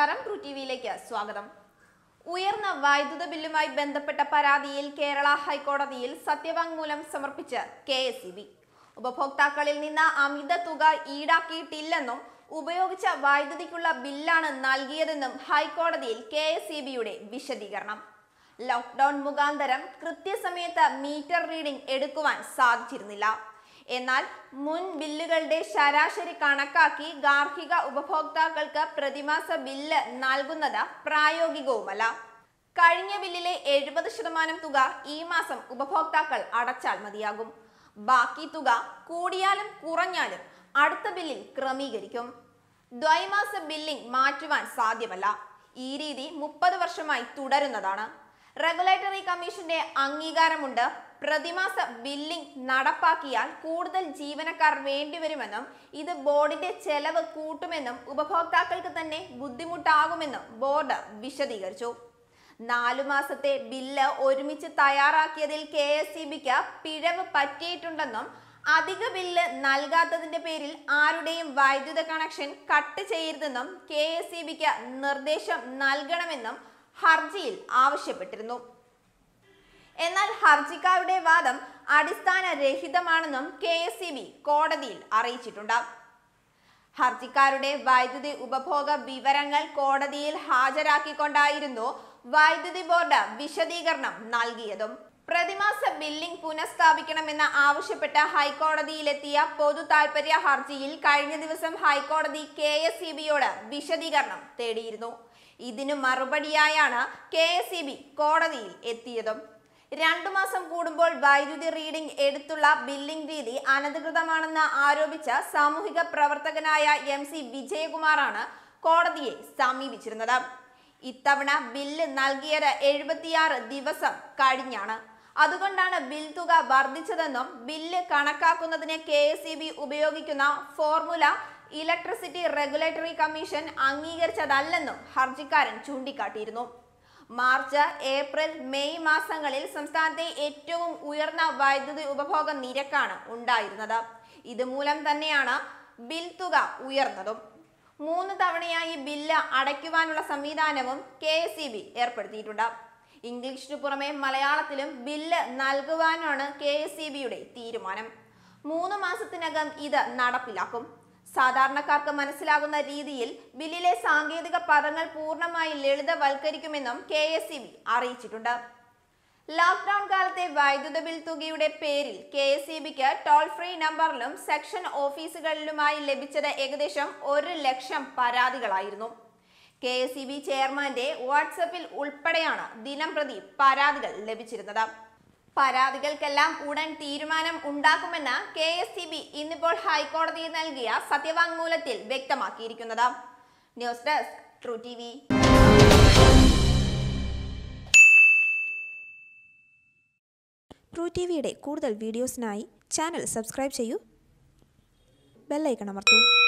നമസ്കാരം true T വിയിലേക്ക് സ്വാഗതം ഉയർന്ന വൈദ്യുത ബില്ലുമായി ബന്ധപ്പെട്ട പരാതിയിൽ കേരള ഹൈക്കോടതിയിൽ സത്യവാങ്മൂലം സമർപ്പിച്ച് കെ എസ് ഇ ബി ഉപഭോക്താക്കളിൽ നിന്ന് അമിത തുക ഈടാക്കിയിട്ടില്ലെന്നും ഉപയോഗിച്ച വൈദ്യുതിക്കുള്ള ബില്ലാണ് നൽകിയതെന്നും ഹൈക്കോടതിയിൽ കെ എസ് ഇ ബിയുടെ വിശദീകരണം ലോക്ക്ഡൌൺ മുഖാന്തരം കൃത്യസമയത്ത് മീറ്റർ റീഡിംഗ് എടുക്കുവാൻ സാധിച്ചിരുന്നില്ല എന്നാൽ മുൻ ബില്ലുകളുടെ ശരാശരി കണക്കാക്കി ഗാർഹിക ഉപഭോക്താക്കൾക്ക് പ്രതിമാസ ബില്ല് നൽകുന്നത് പ്രായോഗികവുമല്ല കഴിഞ്ഞ ബില്ലിലെ എഴുപത് ശതമാനം തുക ഈ മാസം ഉപഭോക്താക്കൾ അടച്ചാൽ മതിയാകും ബാക്കി തുക കൂടിയാലും കുറഞ്ഞാലും അടുത്ത ബില്ലിൽ ക്രമീകരിക്കും ദ്വൈമാസ ബില്ലിംഗ് മാറ്റുവാൻ സാധ്യമല്ല ഈ രീതി മുപ്പത് വർഷമായി തുടരുന്നതാണ് റെഗുലേറ്ററി കമ്മീഷന്റെ അംഗീകാരമുണ്ട് പ്രതിമാസ ബില്ലിംഗ് നടപ്പാക്കിയാൽ കൂടുതൽ ജീവനക്കാർ വേണ്ടിവരുമെന്നും ഇത് ബോർഡിന്റെ ചെലവ് കൂട്ടുമെന്നും ഉപഭോക്താക്കൾക്ക് തന്നെ ബുദ്ധിമുട്ടാകുമെന്നും ബോർഡ് വിശദീകരിച്ചു നാലു മാസത്തെ ബില്ല് ഒരുമിച്ച് തയ്യാറാക്കിയതിൽ കെ എസ് ഇ ബിക്ക് പിഴവ് പറ്റിയിട്ടുണ്ടെന്നും അധിക ബില്ല് നൽകാത്തതിന്റെ പേരിൽ ആരുടെയും വൈദ്യുത കണക്ഷൻ കട്ട് ചെയ്യരുതെന്നും കെ എസ് ഇ ബിക്ക് നിർദ്ദേശം നൽകണമെന്നും ഹർജിയിൽ ആവശ്യപ്പെട്ടിരുന്നു എന്നാൽ ഹർജിക്കാരുടെ വാദം അടിസ്ഥാനരഹിതമാണെന്നും കെ എസ് ഇ ബി കോടതിയിൽ അറിയിച്ചിട്ടുണ്ട് ഹർജിക്കാരുടെ വൈദ്യുതി ഉപഭോഗ വിവരങ്ങൾ കോടതിയിൽ ഹാജരാക്കിക്കൊണ്ടായിരുന്നു വൈദ്യുതി ബോർഡ് വിശദീകരണം നൽകിയതും പ്രതിമാസ ബില്ലിംഗ് പുനഃസ്ഥാപിക്കണമെന്ന് ആവശ്യപ്പെട്ട ഹൈക്കോടതിയിലെത്തിയ പൊതു താൽപര്യ ഹർജിയിൽ കഴിഞ്ഞ ദിവസം ഹൈക്കോടതി കെ എസ് ഇ ബിയോട് വിശദീകരണം തേടിയിരുന്നു ഇതിനു മറുപടിയായാണ് കെ എസ് ഇ ബി കോടതിയിൽ എത്തിയതും രണ്ടു മാസം കൂടുമ്പോൾ വൈദ്യുതി റീഡിംഗ് എടുത്തുള്ള ബില്ലിംഗ് രീതി അനധികൃതമാണെന്ന് ആരോപിച്ച സാമൂഹിക പ്രവർത്തകനായ എം സി വിജയകുമാറാണ് കോടതിയെ സമീപിച്ചിരുന്നത് ഇത്തവണ ബില്ല് നൽകിയത് എഴുപത്തിയാറ് ദിവസം കഴിഞ്ഞാണ് അതുകൊണ്ടാണ് ബിൽ തുക വർദ്ധിച്ചതെന്നും ബില്ല് കണക്കാക്കുന്നതിന് കെ എസ് ഇ ബി ഉപയോഗിക്കുന്ന ഫോർമുല ഇലക്ട്രിസിറ്റി റെഗുലേറ്ററി കമ്മീഷൻ അംഗീകരിച്ചതല്ലെന്നും ഹർജിക്കാരൻ ചൂണ്ടിക്കാട്ടിയിരുന്നു മാർച്ച് ഏപ്രിൽ മെയ് മാസങ്ങളിൽ സംസ്ഥാനത്തെ ഏറ്റവും ഉയർന്ന വൈദ്യുതി ഉപഭോഗ നിരക്കാണ് ഉണ്ടായിരുന്നത് ഇതുമൂലം തന്നെയാണ് ബിൽ തുക ഉയർന്നതും മൂന്ന് തവണയായി ബില്ല് അടയ്ക്കുവാനുള്ള സംവിധാനവും കെ എസ് ഇ ബി ഏർപ്പെടുത്തിയിട്ടുണ്ട് ഇംഗ്ലീഷിനു പുറമെ മലയാളത്തിലും ബില്ല് നൽകുവാനാണ് കെ എസ് ഇ ബിയുടെ തീരുമാനം മൂന്ന് മാസത്തിനകം ഇത് നടപ്പിലാക്കും സാധാരണക്കാർക്ക് മനസ്സിലാകുന്ന രീതിയിൽ ബില്ലിലെ സാങ്കേതിക പദങ്ങൾ പൂർണ്ണമായി ലളിതവൽക്കരിക്കുമെന്നും കെ എസ് ഇ ബി അറിയിച്ചിട്ടുണ്ട് ലോക്ക്ഡൌൺ കാലത്തെ വൈദ്യുത ബിൽ തുകയുടെ പേരിൽ കെ എസ് ഇ ബിക്ക് ടോൾ ഫ്രീ നമ്പറിലും സെക്ഷൻ ഓഫീസുകളിലുമായി ലഭിച്ചത് ഏകദേശം ഒരു ലക്ഷം പരാതികളായിരുന്നു കെ എസ് ഇ ബി ചെയർമാന്റെ വാട്സപ്പിൽ ഉൾപ്പെടെയാണ് ദിനം പ്രതി പരാതികൾ ലഭിച്ചിരുന്നത് പരാതികൾക്കെല്ലാം ഉടൻ തീരുമാനം ഉണ്ടാക്കുമെന്ന് കെ എസ് ഇ ബി ഇന്നിപ്പോൾ ഹൈക്കോടതിയിൽ നൽകിയ സത്യവാങ്മൂലത്തിൽ വ്യക്തമാക്കിയിരിക്കുന്നത് news desk true T V true T വിയുടെ കൂടുതൽ വീഡിയോസിനായി ചാനൽ സബ്സ്ക്രൈബ് ചെയ്യൂ ബെല്ലൈക്കൺ അമർത്തൂ